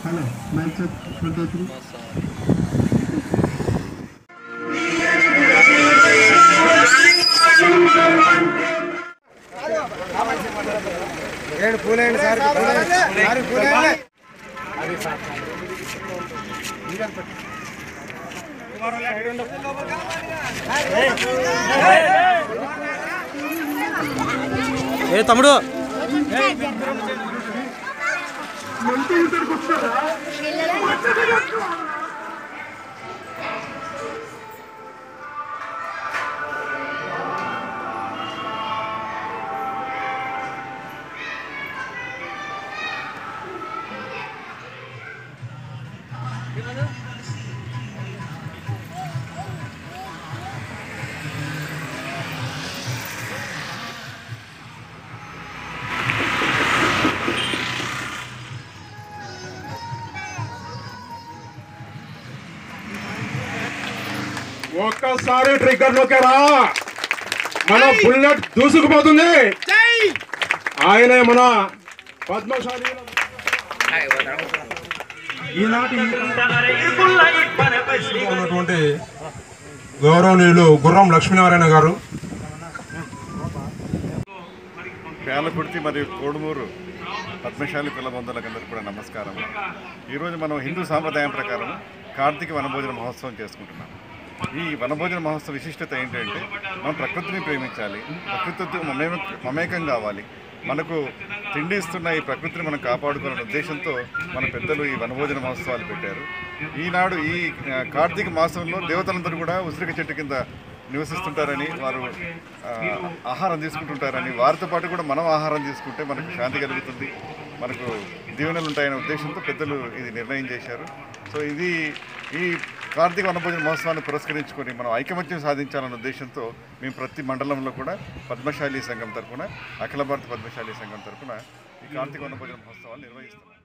hello mike check twenty three ఏడు పూలేండి sir పూలేండి sir పూలేండి ఏ తమ్ముడు ఒక్కసారి ట్రిగ్గర్ నొక్కారా మన బుల్లెట్ దూసుకుపోతుంది ఆయన మన పద్మశాలి ఈనాటి ఉన్నటువంటి గౌరవనీయులు గుర్రం లక్ష్మీనారాయణ గారు పేలకుర్తి మరియు కోడుమూరు పద్మశాలి పిల్ల బంధువులకందరికీ కూడా నమస్కారం ఈరోజు మనం హిందూ సాంప్రదాయం ప్రకారం కార్తీక వనభోజన మహోత్సవం చేసుకుంటున్నాం ఈ వనభోజన మహోత్సవ విశిష్టత ఏంటంటే మనం ప్రకృతిని ప్రేమించాలి ప్రకృతితో మమే మమేకం కావాలి మనకు తిండి ఇస్తున్న ఈ ప్రకృతిని మనం కాపాడుకోవాలనే ఉద్దేశంతో మన పెద్దలు ఈ వనభోజన మహోత్సవాలు పెట్టారు ఈనాడు ఈ ఆ, కార్తీక మాసంలో దేవతలందరూ కూడా ఉసిరిక చెట్టు కింద నివసిస్తుంటారని వారు ఆ, ఆహారం తీసుకుంటుంటారని వారితో పాటు కూడా మనం ఆహారం తీసుకుంటే మనకు శాంతి కలుగుతుంది మనకు దీవెనలు ఉంటాయనే ఉద్దేశంతో పెద్దలు ఇది నిర్ణయం చేశారు సో ఇది ఈ కార్తీక వనభోజన మహోత్సవాన్ని పురస్కరించుకొని మనం ఐకమత్యం సాధించాలన్న ఉద్దేశంతో మేము ప్రతి మండలంలో కూడా పద్మశాలి సంఘం తరఫున అఖిల భారత పద్మశాలి సంఘం తరఫున ఈ కార్తీక వనభోజన మహోత్సవాన్ని నిర్వహిస్తున్నాం